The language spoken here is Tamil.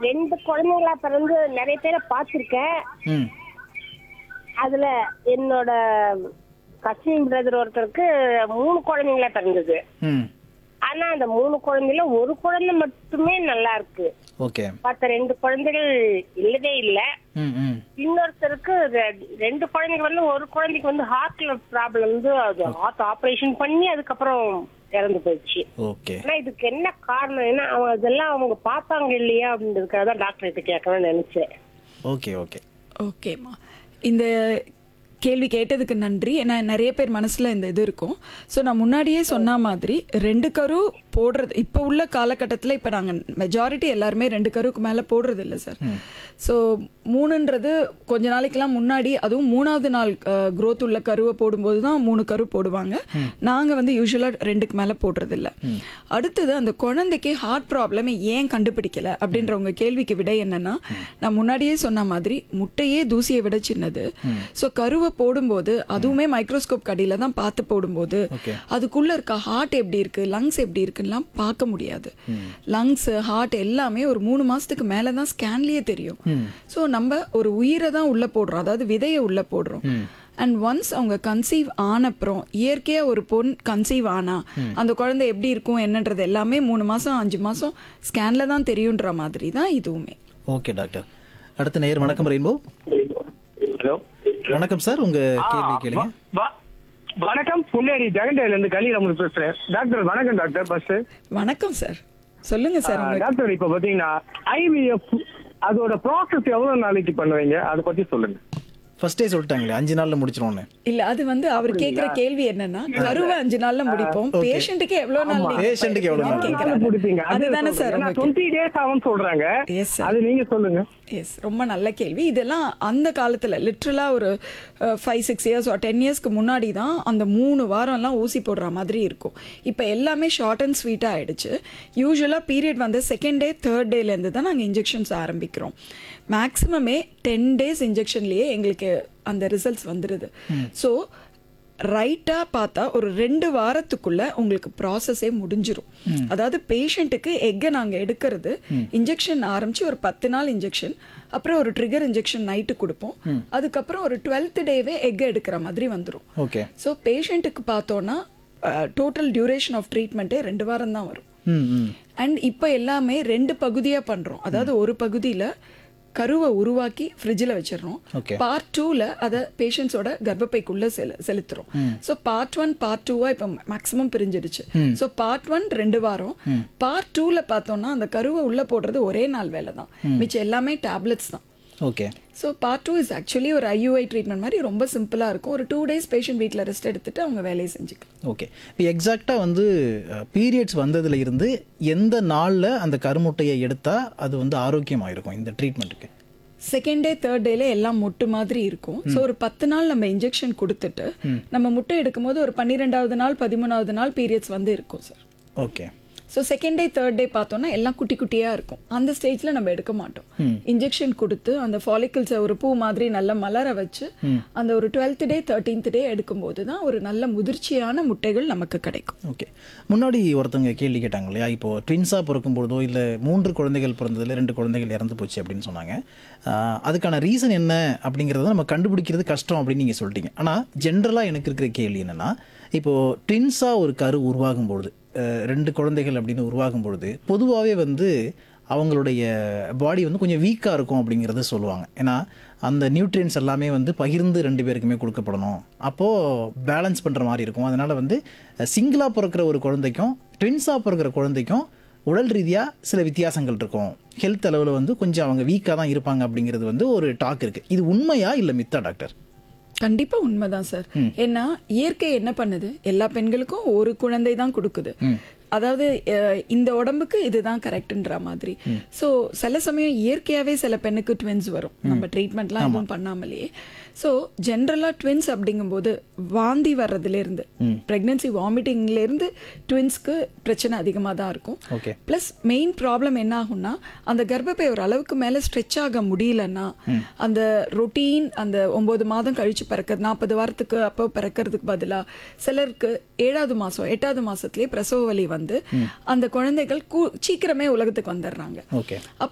ரெண்டு குழந்தைங்களா பிறந்து நிறைய பேரை பார்த்திருக்கேன் ம் அதுல என்னோட கசின் பிரதர் ஒருத்தருக்கு மூணு குழந்தைங்களா பிறந்தது ம் ஆனா அந்த மூணு குழந்தைல ஒரு குழந்தை மட்டுமே நல்லா இருக்கு ஓகே மத்த ரெண்டு குழந்தைகள் இல்லவே இல்ல ம் ம் இன்னொருத்தருக்கு ரெ- ரெண்டு குழந்தைங்க வந்து ஒரு குழந்தைக்கு வந்து ஹார்ட்ல ப்ராப்ளம் வந்து அது ஹார்ட் ஆபரேஷன் பண்ணி அதுக்கப்புறம் இறந்து போயிடுச்சு ஓகே ஆனா இதுக்கு என்ன காரணம் ஏன்னா அவங்க அதெல்லாம் அவங்க பார்த்தாங்க இல்லையா அப்படின்றதுக்காக தான் டாக்டர் கிட்ட கேட்கணும்னு நினைச்சேன் ஓகே ஓகே ஓகேம்மா இந்த கேள்வி கேட்டதுக்கு நன்றி ஏன்னா நிறைய பேர் மனசுல இந்த இது இருக்கும் ஸோ நான் முன்னாடியே சொன்ன மாதிரி ரெண்டு கரு போடுறது இப்போ உள்ள காலகட்டத்தில் இப்போ நாங்கள் மெஜாரிட்டி எல்லாருமே ரெண்டு கருக்கு மேலே போடுறது இல்லை சார் ஸோ மூணுன்றது கொஞ்ச நாளைக்கெல்லாம் முன்னாடி அதுவும் மூணாவது நாள் growth உள்ள கருவை போடும்போது தான் மூணு கரு போடுவாங்க நாங்கள் வந்து யூஸ்வலாக ரெண்டுக்கு மேலே போடுறது இல்ல அடுத்தது அந்த குழந்தைக்கு ஹார்ட் ப்ராப்ளம் ஏன் கண்டுபிடிக்கல அப்படின்ற உங்க கேள்விக்கு விடை என்னன்னா நான் முன்னாடியே சொன்ன மாதிரி முட்டையே தூசியை விட சின்னது ஸோ கருவை போடும்போது அதுவுமே மைக்ரோஸ்கோப் கடியில தான் பார்த்து போடும்போது Okay. அதுக்குள்ள இருக்க ஹார்ட் எப்படி இருக்கு லங்ஸ் எப்படி இருக்குன்னுலாம் பார்க்க முடியாது லங்ஸ் ஹார்ட் எல்லாமே ஒரு மூணு மாசத்துக்கு மேல தான் ஸ்கேன்லயே தெரியும் ஸோ நம்ம ஒரு உயிரை தான் உள்ள போடுறோம் அதாவது விதையை உள்ள போடுறோம் அண்ட் ஒன்ஸ் அவங்க கன்சீவ் ஆனப்புறம் இயற்கையா ஒரு பொண் கன்சீவ் ஆனா அந்த குழந்தை எப்படி இருக்கும் என்னன்றது எல்லாமே மூணு மாசம் அஞ்சு மாசம் ஸ்கேன்ல தான் தெரியுன்ற மாதிரி தான் இதுவுமே ஓகே டாக்டர் அடுத்த நேயர் வணக்கம் ரெயின்போ ஹலோ வணக்கம் சார் உங்க கேள்வி கேளுங்க வ- வணக்கம் புன்னேரி ஜெகண்டேல இருந்து கலிராமன் பேசுறேன் டாக்டர் வணக்கம் டாக்டர் ஃபர்ஸ்ட் வணக்கம் சார் சொல்லுங்க சார் உங்களுக்கு டாக்டர் இப்ப பாத்தீங்கன்னா ஐவிஎஃப் அதோட ப்ராசஸ் எவ்வளவு நாளைக்கு பண்ணுவீங்க அதை பத்தி சொல்லுங்க ஃபர்ஸ்டே சொல்லிட்டாங்களே அஞ்சு நாள்ல முடிச்சிருவோம்னு இல்ல அது வந்து அவர் கேக்குற கேள்வி என்னன்னா கருவை அஞ்சு நாள்ல முடிப்போம் பேஷண்ட்டுக்கு எவ்வளவு நாள் நீங்க Patient-க்கு எவ்வளவு நாள்? கேக்குறாங்க. முடிப்பீங்க அதுதானே சார் உங்க டுவெண்ட்டி டேஸ் ஆகும் சொல்றாங்க Yes, sir. அது நீங்க சொல்லுங்க எஸ் ரொம்ப நல்ல கேள்வி இதெல்லாம் அந்த காலத்துல லிட்ரலா ஒரு ஃபைவ் சிக்ஸ் இயர்ஸ் ஒரு டென் இயர்ஸ்க்கு முன்னாடி தான் அந்த மூணு வாரம்லாம் ஊசி போடுற மாதிரி இருக்கும் இப்போ எல்லாமே ஷார்ட் அண்ட் ஸ்வீட்டாக ஆயிடுச்சு யூஸ்வலாக பீரியட் வந்து செகண்ட் டே தேர்ட் டேலேருந்து தான் நாங்கள் இன்ஜெக்ஷன்ஸ் ஆரம்பிக்கிறோம் மேக்ஸிமமே டென் டேஸ் இன்ஜெக்ஷன்லேயே எங்களுக்கு அந்த ரிசல்ட்ஸ் வந்துடுது ஸோ ரைட்டா பார்த்தா ஒரு ரெண்டு வாரத்துக்குள்ள உங்களுக்கு ப்ராசஸே முடிஞ்சிரும் அதாவது பேஷண்ட்டுக்கு எக்கை நாங்க எடுக்கிறது இன்ஜெக்ஷன் ஆரம்பிச்சு ஒரு பத்து நாள் இன்ஜெக்ஷன் அப்புறம் ஒரு ட்ரிகர் இன்ஜெக்ஷன் நைட்டு கொடுப்போம் அதுக்கப்புறம் ஒரு டுவெல்த் டேவே எக் எடுக்கிற மாதிரி வந்துரும் ஓகே ஸோ பேஷண்ட்டுக்கு பார்த்தோன்னா டோட்டல் டியூரேஷன் ஆஃப் ட்ரீட்மெண்ட்டே ரெண்டு வாரம் தான் வரும் ம் ம் அண்ட் இப்போ எல்லாமே ரெண்டு பகுதியா பண்றோம் அதாவது ஒரு பகுதியில கருவை உருவாக்கி ஃப்ரிட்ஜில் வச்சிடுறோம் Okay. பார்ட் டூல அதை பேஷண்ட்ஸோட கர்ப்பப்பைக்குள்ள செலு செலுத்துறோம் ஸோ பார்ட் ஒன் பார்ட் டூவா இப்போ மேக்ஸிமம் பிரிஞ்சிடுச்சு ஸோ பார்ட் ஒன் ரெண்டு வாரம் பார்ட் டூல பார்த்தோம்னா அந்த கருவை உள்ள போடுறது ஒரே நாள் வேலை தான் மிச்சம் எல்லாமே டேப்லெட்ஸ் தான் okay so part two is actually ஒரு ஐயூஐ ட்ரீட்மெண்ட் மாதிரி ரொம்ப சிம்பிளா இருக்கும் ஒரு டூ டேஸ் பேஷண்ட் வீட்டில் ரெஸ்ட் எடுத்துட்டு அவங்க வேலையை செஞ்சுக்கலாம் ஓகே இப்போ எக்ஸாக்டாக வந்து பீரியட்ஸ் வந்ததுல இருந்து எந்த நாளில் அந்த கருமுட்டையை எடுத்தா அது வந்து ஆரோக்கியமாக இருக்கும் இந்த ட்ரீட்மெண்ட்டுக்கு செகண்ட் டே தேர்ட் டேல எல்லாம் மொட்டு மாதிரி இருக்கும் ஸோ ஒரு பத்து நாள் நம்ம இன்ஜெக்ஷன் கொடுத்துட்டு நம்ம முட்டை எடுக்கும்போது ஒரு பன்னிரெண்டாவது நாள் பதிமூணாவது நாள் பீரியட்ஸ் வந்து இருக்கும் sir okay so second day third day பார்த்தோம்னா எல்லாம் குட்டி குட்டியா இருக்கும் அந்த ஸ்டேஜ்ல நம்ம எடுக்க மாட்டோம் இன்ஜெக்ஷன் கொடுத்து அந்த ஃபாலிக்கல்ஸை ஒரு பூ மாதிரி நல்லா மலர வச்சு அந்த ஒரு டுவெல்த் டே தேர்ட்டீன்த் டே எடுக்கும்போது தான் ஒரு நல்ல முதிர்ச்சியான முட்டைகள் நமக்கு கிடைக்கும் ஓகே முன்னாடி ஒருத்தவங்க கேள்வி கேட்டாங்க இல்லையா இப்போ ட்வின்ஸாக பிறக்கும்பொழுதோ இல்லை மூன்று குழந்தைகள் பிறந்ததுல ரெண்டு குழந்தைகள் இறந்து போச்சு அப்படின்னு சொன்னாங்க ஆஹ் அதுக்கான ரீசன் என்ன அப்படிங்கிறத நம்ம கண்டுபிடிக்கிறது கஷ்டம் அப்படின்னு நீங்கள் சொல்லிட்டீங்க ஆனால் ஜென்ரலாக எனக்கு இருக்கிற கேள்வி என்னென்னா இப்போது ட்வின்ஸாக ஒரு கரு உருவாகும் பொழுது ஆஹ் ரெண்டு குழந்தைகள் அப்படின்னு உருவாகும் பொழுது பொதுவாகவே வந்து அவங்களுடைய பாடி வந்து கொஞ்சம் வீக்காக இருக்கும் அப்படிங்கிறத சொல்லுவாங்க ஏன்னா அந்த நியூட்ரியன்ஸ் எல்லாமே வந்து பகிர்ந்து ரெண்டு பேருக்குமே கொடுக்கப்படணும் அப்போது பேலன்ஸ் பண்ணுற மாதிரி இருக்கும் அதனால் வந்து சிங்கிளாக பிறக்கிற ஒரு குழந்தைக்கும் ட்வின்ஸாக பிறக்கிற குழந்தைக்கும் உடல் ரீதியாக சில வித்தியாசங்கள் இருக்கும் ஹெல்த் அளவில் வந்து கொஞ்சம் அவங்க வீக்காக தான் இருப்பாங்க அப்படிங்கிறது வந்து ஒரு டாக் இருக்குது இது உண்மையா இல்லை மித்தா டாக்டர் கண்டிப்பா உண்மைதான் சார் ஏன்னா இயற்கை என்ன பண்ணுது எல்லா பெண்களுக்கும் ஒரு குழந்தை தான் கொடுக்குது அதாவது அஹ், இந்த உடம்புக்கு இதுதான் கரெக்ட்ன்ற மாதிரி சோ சில சமயம் இயற்கையாவே சில பெண்ணுக்கு ட்வின்ஸ் வரும் நம்ம ட்ரீட்மெண்ட்லாம் எதுவும் பண்ணாமலேயே ஸோ ஜென்ரலா ட்வின்ஸ் அப்படிங்கும்போது வாந்தி வர்றதுல இருந்து பிரெக்னன்சி வாமிட்டிங்ல இருந்து ட்வின்ஸ்க்கு பிரச்சனை அதிகமா தான் இருக்கும் ஓகே ப்ளஸ் மெயின் ப்ராப்ளம் என்ன ஆகும்னா அந்த கர்ப்பப்பை ஒரு அளவுக்கு மேல ஸ்ட்ரெச் ஆக முடியலன்னா அந்த ரொட்டீன் அந்த ஒன்பது மாதம் கழிச்சு பிறக்கிறது நாற்பது வாரத்துக்கு அப்போ பிறக்கிறதுக்கு பதிலா சிலருக்கு ஏழாவது மாசம் எட்டாவது மாசத்துலயே பிரசவ வலி வந்து அந்த குழந்தைகள் கூ- சீக்கிரமே உலகத்துக்கு வந்துடுறாங்க ஓகே அப்போ